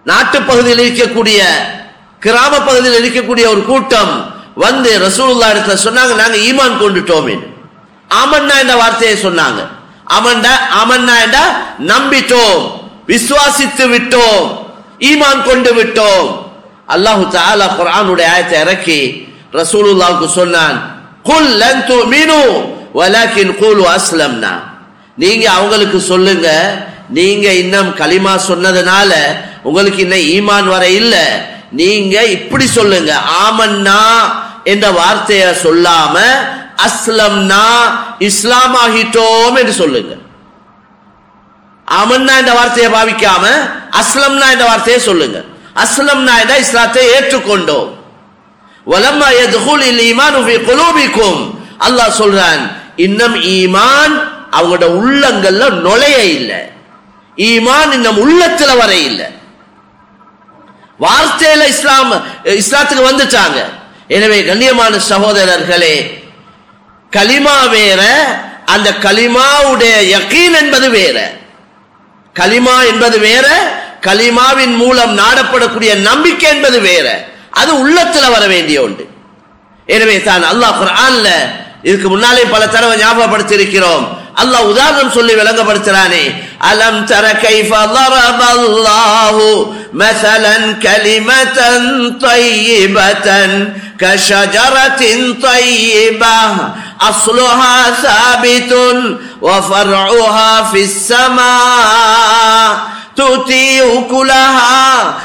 நாட்டு பகுதியில் இருக்கக்கூடிய கிராம பகுதியில் இருக்கக்கூடிய ஒரு கூட்டம் வந்து ரசூலுல்லாஹ் இடத்துல சொன்னாங்க நாங்க ஈமான் கொண்டுட்டோம் ஆமன்னா என்ற வார்த்தையை சொன்னாங்க அமன்டா அமன்னா என்றா நம்பிட்டோம் விசுவாசித்து விட்டோம் ஈமான் கொண்டு விட்டோம் அல்லாஹு தஆலா குர்ஆனுடைய ஆயத்தை இறக்கி ரசூலுல்லாஹ்வுக்கு சொன்னான் குல் லன் துமினு வலாக்கின் கூலு அஸ்லம்னா நீங்க அவங்களுக்கு சொல்லுங்க நீங்க இன்னும் களிமா சொன்னதுனால உங்களுக்கு இன்னும் ஈமான் வர இல்ல நீங்க இப்படி சொல்லுங்க ஆமன்னா என்ற வார்த்தையை சொல்லாம அஸ்லம்னா இஸ்லாம் ஆகிட்டோம் என்று சொல்லுங்க ஆமன்னா என்ற வார்த்தையை பாவிக்காம அஸ்லம்னா என்ற வார்த்தையை சொல்லுங்க அஸ்லம்னா என்ற இஸ்லாத்தை ஏற்றுக்கொண்டோம் வலம்மா யதுகுலில் ஈமானு ஃபீ குலூபிக்கும் அல்லாஹ் சொல்றான் இன்னும் ஈமான் அவங்களோட உள்ளங்கள்ல நுழைய இல்லை ஈமான் இன்னும் உள்ளத்துல வர இல்லை வார்த்தையில இஸ்லாம் இஸ்லாத்துக்கு வந்துட்டாங்க எனவே கண்ணியமான சகோதரர்களே கலிமா வேற அந்த கலிமாவுடைய யகீன் என்பது வேற கலிமா என்பது வேற கலிமாவின் மூலம் நாடப்படக்கூடிய நம்பிக்கை என்பது வேற அது உள்ளத்துல வர வேண்டிய ஒன்று எனவே தான் அல்லாஹ் குர்ஆன்ல இதுக்கு முன்னாலே பல தடவை ஞாபகப்படுத்தி இருக்கிறோம் அல்லாஹ் உதாரணம் சொல்லி விளங்கப்படுத்துறானே அலம் தர கைஃப ضرب الله مثلا كلمة طيبة كشجرة طيبة أصلها ثابت وفرعها في السماء تؤتي أكلها